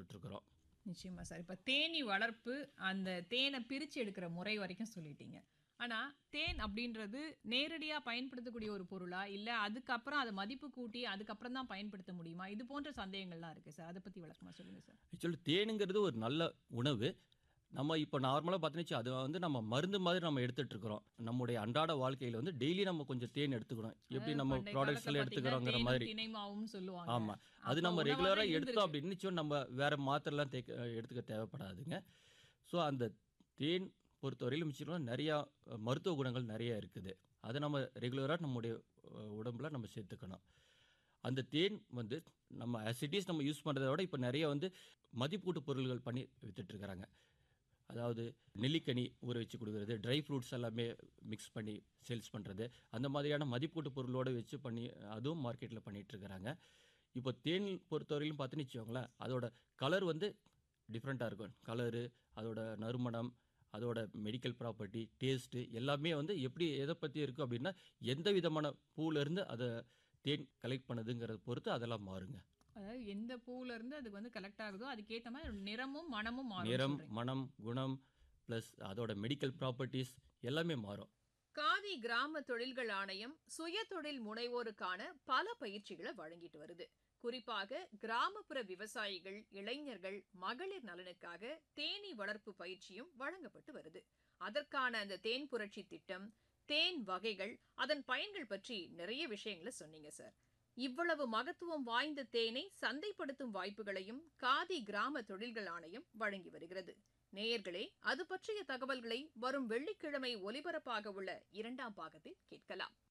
கொடுத்துட்ருக்குறோம் நிச்சயமா சார் இப்போ தேனி வளர்ப்பு அந்த தேனை பிரித்து எடுக்கிற முறை வரைக்கும் சொல்லிட்டீங்க ஆனால் தேன் அப்படின்றது நேரடியாக பயன்படுத்தக்கூடிய ஒரு பொருளா இல்லை அதுக்கப்புறம் அதை மதிப்பு கூட்டி அதுக்கப்புறம் தான் பயன்படுத்த முடியுமா இது போன்ற சந்தேகங்கள்லாம் இருக்குது சார் அதை பற்றி விளக்கமாக சொல்லுங்கள் சார் ஆக்சுவலி தேனுங்கிறது ஒரு நல்ல உணவு நம்ம இப்போ நார்மலாக பார்த்தீங்கன்னா அது வந்து நம்ம மருந்து மாதிரி நம்ம எடுத்துட்டு இருக்கிறோம் நம்முடைய அன்றாட வாழ்க்கையில் வந்து டெய்லி நம்ம கொஞ்சம் தேன் எடுத்துக்கணும் எப்படி நம்ம பண்டைய ப்ராடக்ட்ஸ் காலத்துல எல்லாம் எடுத்துக்கிறோங்கிற பாத்தீங்கன்னா மாதிரி தேனும் திணைமாவும் சொல்லுவாங்க ஆமாம் அது அப்ப நம்ம உணவாவே ரெகுலராக எடுத்தோம் இருந்திருக்கு. அப்படின்னு நிச்சயம் நம்ம வேறு மாத்திரைலாம் தேக்க எடுத்துக்க தேவைப்படாதுங்க ஸோ அந்த தேன் பொறுத்தவரையிலும் நிச்சயம் நிறையா அஹ், மருத்துவ குணங்கள் நிறைய இருக்குது அதை நம்ம ரெகுலராக நம்முடைய அஹ், உடம்புல நம்ம சேர்த்துக்கணும் அந்த தேன் வந்து நம்ம அசிட்டிஸ் நம்ம யூஸ் பண்ணுறத விட இப்போ நிறைய வந்து மதிப்பூட்டு பொருள்கள் பண்ணி வித்துட்ருக்குறாங்க அதாவது நெல்லிக்கனி ஊற வச்சு கொடுக்குறது ட்ரை ஃப்ரூட்ஸ் எல்லாமே மிக்ஸ் பண்ணி சேல்ஸ் பண்ணுறது அந்த மாதிரியான மதிப்பூட்டு பொருளோடு வச்சு பண்ணி அதுவும் மார்க்கெட்டில் பண்ணிகிட்ருக்குறாங்க இப்போ தேன் பொறுத்தவரையிலும் பார்த்துன்னு வச்சுக்கோங்களேன் அதோட கலர் வந்து டிஃப்ரெண்ட்டாக இருக்கும் கலரு அதோட நறுமணம் அதோட மெடிக்கல் ப்ராப்பர்ட்டி டேஸ்ட்டு எல்லாமே வந்து எப்படி எதை பற்றி இருக்குது அப்படின்னா எந்த விதமான பூவிலேருந்து அதை தேன் கலெக்ட் பண்ணுதுங்கிறத பொறுத்து அதெல்லாம் மாறுங்க அதாவது எந்த பூவுல இருந்து அதுக்கு வந்து கலெக்ட் ஆகுதோ அதுக்கேற்ற மாதிரி நிறமும் மனமும் மாறும் நிறம் மனம் குணம் ப்ளஸ் அதோட மெடிக்கல் ப்ராப்பர்ட்டிஸ் எல்லாமே மாறும் காதி கிராம தொழில்கள் ஆணையம் சுய தொழில் முனைவோருக்கான பல பயிற்சிகளை வழங்கிட்டு வருது குறிப்பாக கிராமப்புற விவசாயிகள் இளைஞர்கள் மகளிர் நலனுக்காக தேனீ வளர்ப்பு பயிற்சியும் வழங்கப்பட்டு வருது அதற்கான அந்த தேன் புரட்சி திட்டம் தேன் வகைகள் அதன் பயன்கள் பற்றி நிறைய விஷயங்களை சொன்னீங்க சார் இவ்வளவு மகத்துவம் வாய்ந்த தேனை சந்தைப்படுத்தும் வாய்ப்புகளையும் காதி கிராம தொழில்கள் ஆணையம் வழங்கி வருகிறது நேயர்களே அது பற்றிய தகவல்களை வரும் வெள்ளிக்கிழமை ஒலிபரப்பாக உள்ள இரண்டாம் பாகத்தில் கேட்கலாம்